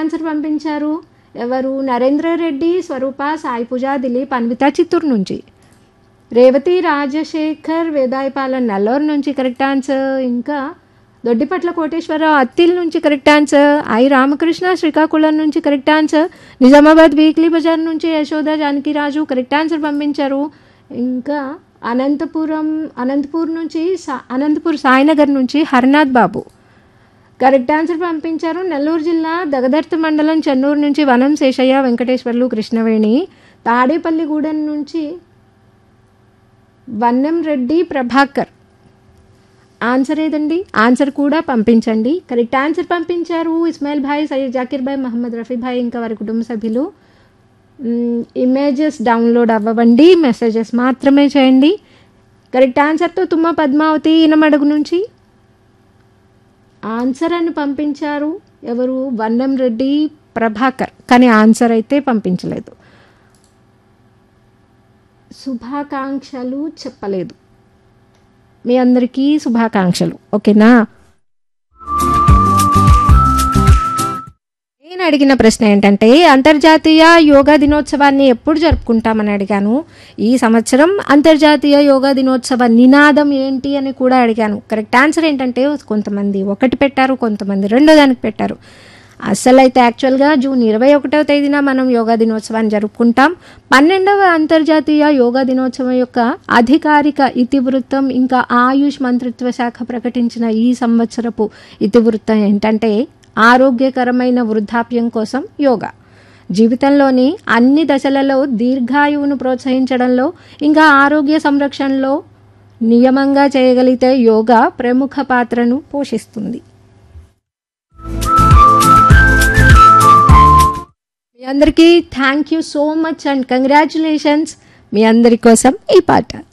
answer పంపించారు ఎవరు నరేంద్ర రెడ్డి స్వరూప సాయి పూజ దిలీప్ అన్విత చిత్తూరు నుంచి రేవతి రాజశేఖర్ వేదాయపాలెం నల్లూరు నుంచి కరెక్ట్ ఆన్సర్ ఇంకా దొడ్డిపట్ల కోటేశ్వరరావు అత్తిల్ నుంచి correct answer I Ramakrishna Srikakulam నుంచి కరెక్ట్ ఆన్సర్ నిజామాబాద్ వీక్లీ బజార్ నుంచి యశోద జానకిరాజు కరెక్ట్ ఆన్సర్ పంపించారు ఇంకా అనంతపురం అనంతపూర్ నుంచి సా అనంతపూర్ సాయినగర్ నుంచి హరినాథ్ బాబు కరెక్ట్ ఆన్సర్ పంపించారు నెల్లూరు జిల్లా దగదర్తి మండలం చెన్నూరు నుంచి వనం శేషయ్య వెంకటేశ్వర్లు కృష్ణవేణి తాడేపల్లిగూడెం నుంచి వన్నం రెడ్డి ప్రభాకర్ ఆన్సర్ ఏదండి ఆన్సర్ కూడా పంపించండి కరెక్ట్ ఆన్సర్ పంపించారు ఇస్మాయిల్ భాయ్ సయ్యద్ జాకీర్ భాయ్ మహమ్మద్ రఫీ భాయ్ ఇంకా వారి కుటుంబ సభ్యులు మ్, ఇమేజెస్ డౌన్లోడ్ అవ్వండి మెసేజెస్ మాత్రమే చేయండి కరెక్ట్ ఆన్సర్తో తుమ్మ పద్మావతి ఇనమడుగు నుంచి ఆన్సర్ అని పంపించారు ఎవరు వన్నం రెడ్డి ప్రభాకర్ కానీ ఆన్సర్ అయితే పంపించలేదు శుభాకాంక్షలు చెప్పలేదు మీ అందరికీ శుభాకాంక్షలు ఓకేనా నేను అడిగిన ప్రశ్న ఏంటంటే అంతర్జాతీయ యోగా దినోత్సవాన్ని ఎప్పుడు జరుపుకుంటామని అడిగాను ఈ సంవత్సరం అంతర్జాతీయ యోగా దినోత్సవ నినాదం ఏంటి అని కూడా అడిగాను కరెక్ట్ ఆన్సర్ ఏంటంటే కొంతమంది ఒకటి పెట్టారు కొంతమంది రెండో దానికి పెట్టారు అసలు అయితే యాక్చువల్గా జూన్ ఇరవై ఒకటవ తేదీన మనం యోగా దినోత్సవాన్ని జరుపుకుంటాం పన్నెండవ అంతర్జాతీయ యోగా దినోత్సవం యొక్క అధికారిక ఇతివృత్తం ఇంకా ఆయుష్ మంత్రిత్వ శాఖ ప్రకటించిన ఈ సంవత్సరపు ఇతివృత్తం ఏంటంటే ఆరోగ్యకరమైన వృద్ధాప్యం కోసం యోగా జీవితంలోని అన్ని దశలలో దీర్ఘాయువును ప్రోత్సహించడంలో ఇంకా ఆరోగ్య సంరక్షణలో నియమంగా చేయగలిగితే యోగా ప్రముఖ పాత్రను పోషిస్తుంది మీ అందరికీ thank you so much and congratulations మీ అందరి కోసం ఈ పాట